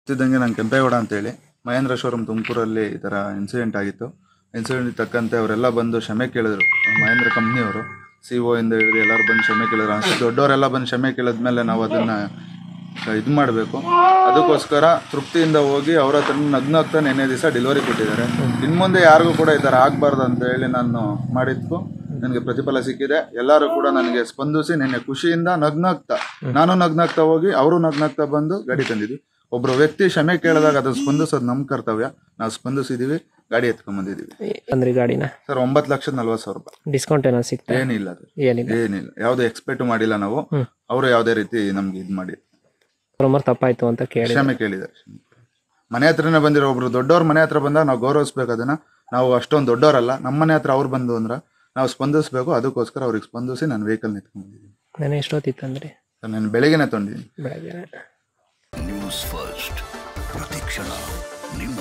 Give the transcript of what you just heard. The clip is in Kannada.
ಇದ್ದಂಗೆ ನಾನು ಕೆಂಪೇಗೌಡ ಅಂತೇಳಿ ಮಹೇಂದ್ರ ಶೋರೂಮ್ ತುಮಕೂರಲ್ಲಿ ಈ ಥರ ಇನ್ಸಿಡೆಂಟ್ ಆಗಿತ್ತು ಇನ್ಸಿಡೆಂಟ್ ತಕ್ಕಂತೆ ಅವರೆಲ್ಲ ಬಂದು ಕ್ಷಮೆ ಕೇಳಿದ್ರು ಮಹೇಂದ್ರ ಕಂಪ್ನಿಯವರು ಸಿ ಒ ಇಂದ ಹಿಡಿದು ಎಲ್ಲರೂ ಬಂದು ಕ್ಷಮೆ ಕೇಳಿದ್ರು ಅಷ್ಟು ದೊಡ್ಡವರೆಲ್ಲ ಬಂದು ಕ್ಷಮೆ ಕೇಳಿದ್ಮೇಲೆ ನಾವು ಅದನ್ನು ಇದು ಮಾಡಬೇಕು ಅದಕ್ಕೋಸ್ಕರ ತೃಪ್ತಿಯಿಂದ ಹೋಗಿ ಅವ್ರ ಹತ್ರ ನಗ್ನಗ್ತಾ ನೆನ್ನೆ ದಿವಸ ಡೆಲಿವರಿ ಕೊಟ್ಟಿದ್ದಾರೆ ಇನ್ನು ಮುಂದೆ ಯಾರಿಗೂ ಕೂಡ ಈ ಥರ ಆಗಬಾರ್ದು ಅಂತ ಹೇಳಿ ನಾನು ಮಾಡಿದ್ಕು ನನಗೆ ಪ್ರತಿಫಲ ಸಿಕ್ಕಿದೆ ಎಲ್ಲರೂ ಕೂಡ ನನಗೆ ಸ್ಪಂದಿಸಿ ನಿನ್ನೆ ಖುಷಿಯಿಂದ ನಗ್ನಗ್ತಾ ನಾನು ನಗ್ನಗ್ತಾ ಹೋಗಿ ಅವರು ನಗ್ನಗ್ತಾ ಬಂದು ಗಾಡಿ ತಂದಿದ್ವಿ ಒಬ್ರು ವ್ಯಕ್ತಿ ಕ್ಷಮೆ ಕೇಳಿದಾಗ ಅದನ್ನ ಸ್ಪಂದಿಸೋದು ನಮ್ಮ ಕರ್ತವ್ಯ ನಾವು ಸ್ಪಂದಿಸಿದೀವಿ ಗಾಡಿ ಎತ್ಕೊಂಡ್ಬಂದಿದ್ದೀವಿ ಅಂದ್ರಿ ಗಾಡಿನ ಸರ್ ಒಂಬತ್ತು ಲಕ್ಷದ ನಲ್ವತ್ತು ಸಾವಿರ ರೂಪಾಯಿ ಡಿಸ್ಕೌಂಟ್ ಏನೋ ಸಿಗ್ತಾ ಏನಿಲ್ಲ ಅದು ಏನಿಲ್ಲ ಏನಿಲ್ಲ ಯಾವುದೇ ಎಕ್ಸ್ಪೆಕ್ಟ್ ಮಾಡಿಲ್ಲ ನಾವು ಅವರು ಯಾವುದೇ ರೀತಿ ನಮ್ಗೆ ಇದು ಮಾಡಿ ಪ್ರಮರ್ ತಪ್ಪಾಯ್ತು ಅಂತ ಕೇಳಿ ಕ್ಷಮೆ ಕೇಳಿದ್ದಾರೆ ಮನೆ ಹತ್ರನೇ ಬಂದಿರೋ ಒಬ್ರು ದೊಡ್ಡವ್ರ ಮನೆ ಹತ್ರ ಬಂದಾಗ ನಾವು ಗೌರವಿಸ್ಬೇಕು ಅದನ್ನ ನಾವು ಅಷ್ಟೊಂದು ದೊಡ್ಡವರಲ್ಲ ನಮ್ಮ ಮನೆ ಹತ್ರ ಅವ್ರು ಬಂದು ಅಂದ್ರೆ ನಾವು ಸ್ಪಂದಿಸ್ಬೇಕು ಅದಕ್ಕೋಸ್ಕರ ಅವ್ರಿಗೆ ಸ್ಪಂದಿಸಿ ನಾನು ವೆಹಿಕಲ್ ನಿಂತ್ಕೊಂಡಿದ್ದೀನಿ ನೆನೆ ಎಷ್ಟೊತ್ತಿತ್ತು ಅಂದ್ರಿ ನಾನು ಬೆಳಿಗ್ಗೆನೆ ತೊಗೊಂಡಿದ್ದೀನಿ ಬೆಳಗ್ಗೆ ನ್ಯೂಸ್ ಫಸ್ಟ್ ಪ್ರತಿಕ್ಷಣ ನಿಮ್ಮ